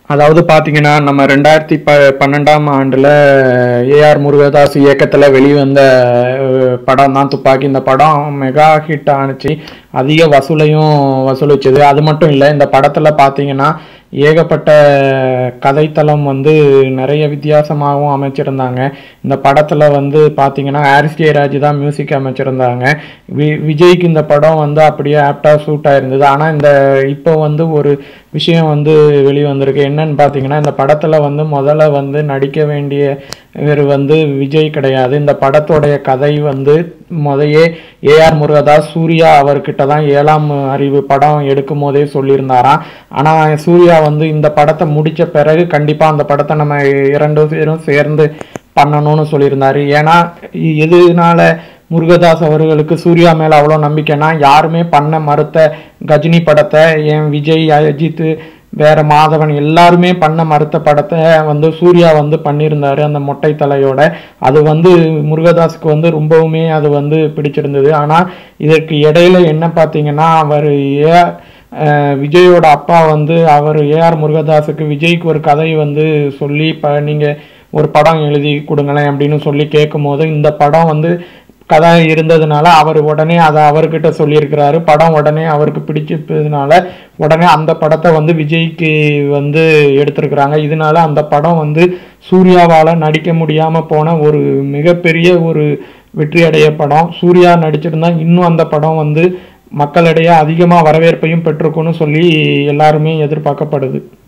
அதாவது பார்த்தீங்கன்னா நம்ம ரெண்டாயிரத்தி ப பன்னெண்டாம் ஆண்டில் ஏஆர் முருகதாஸ் இயக்கத்தில் வெளிவந்த அஹ், படம் தான் துப்பாக்கி இந்த படம் மெகா ஹிட் ஆணுச்சு அதிக வசூலையும் வசூலிச்சது அது மட்டும் இல்லை இந்த படத்தில் பார்த்தீங்கன்னா ஏகப்பட்ட கதைத்தளம் வந்து நிறைய வித்தியாசமாகவும் அமைச்சிருந்தாங்க இந்த படத்தில் வந்து பார்த்தீங்கன்னா ஹாரிஸ் ஜெயராஜ் தான் மியூசிக் அமைச்சிருந்தாங்க வி விஜய்க்கு இந்த படம் வந்து அப்படியே ஆப்டாக சூட் ஆயிருந்தது ஆனால் இந்த இப்போ வந்து ஒரு விஷயம் வந்து வெளிவந்திருக்கு என்னன்னு பார்த்தீங்கன்னா இந்த படத்தில் வந்து முதல்ல வந்து நடிக்க வேண்டிய இவர் வந்து விஜய் கிடையாது இந்த படத்தோடைய கதை வந்து முதையே ஏஆர் முருகதாஸ் சூர்யா அவர்கிட்ட தான் ஏழாம் அறிவு படம் எடுக்கும் போதே சொல்லியிருந்தாராம் ஆனால் சூர்யா வந்து இந்த படத்தை முடிச்ச பிறகு கண்டிப்பாக அந்த படத்தை நம்ம இரண்டு பேரும் சேர்ந்து பண்ணணும்னு சொல்லியிருந்தாரு ஏன்னா எதுனால முருகதாஸ் அவர்களுக்கு சூர்யா மேலே அவ்வளோ நம்பிக்கைன்னா யாருமே பண்ண மறுத்த கஜினி படத்தை ஏன் விஜய் அஜித் வேற மாதவன் எல்லாருமே பண்ண மறுத்த படத்தை வந்து சூர்யா வந்து பண்ணியிருந்தாரு அந்த மொட்டை தலையோட அது வந்து முருகதாஸுக்கு வந்து ரொம்பவுமே அது வந்து பிடிச்சிருந்தது ஆனால் இதற்கு இடையில என்ன பார்த்தீங்கன்னா அவர் ஏ அஹ் விஜயோட அப்பா வந்து அவர் ஏஆர் முருகதாஸுக்கு விஜய்க்கு ஒரு கதை வந்து சொல்லி இப்போ நீங்கள் ஒரு படம் எழுதி கொடுங்களேன் அப்படின்னு சொல்லி கேட்கும்போது இந்த படம் வந்து கதை இருந்ததுனால அவர் உடனே அதை அவர்கிட்ட சொல்லியிருக்கிறாரு படம் உடனே அவருக்கு பிடிச்சதுனால உடனே அந்த படத்தை வந்து விஜய்க்கு வந்து எடுத்திருக்கிறாங்க இதனால அந்த படம் வந்து சூர்யாவால் நடிக்க முடியாமல் போன ஒரு மிகப்பெரிய ஒரு வெற்றி அடைய படம் சூர்யா நடிச்சிருந்தா இன்னும் அந்த படம் வந்து மக்களிடையே அதிகமாக வரவேற்பையும் பெற்றிருக்கும்னு சொல்லி எல்லாருமே எதிர்பார்க்கப்படுது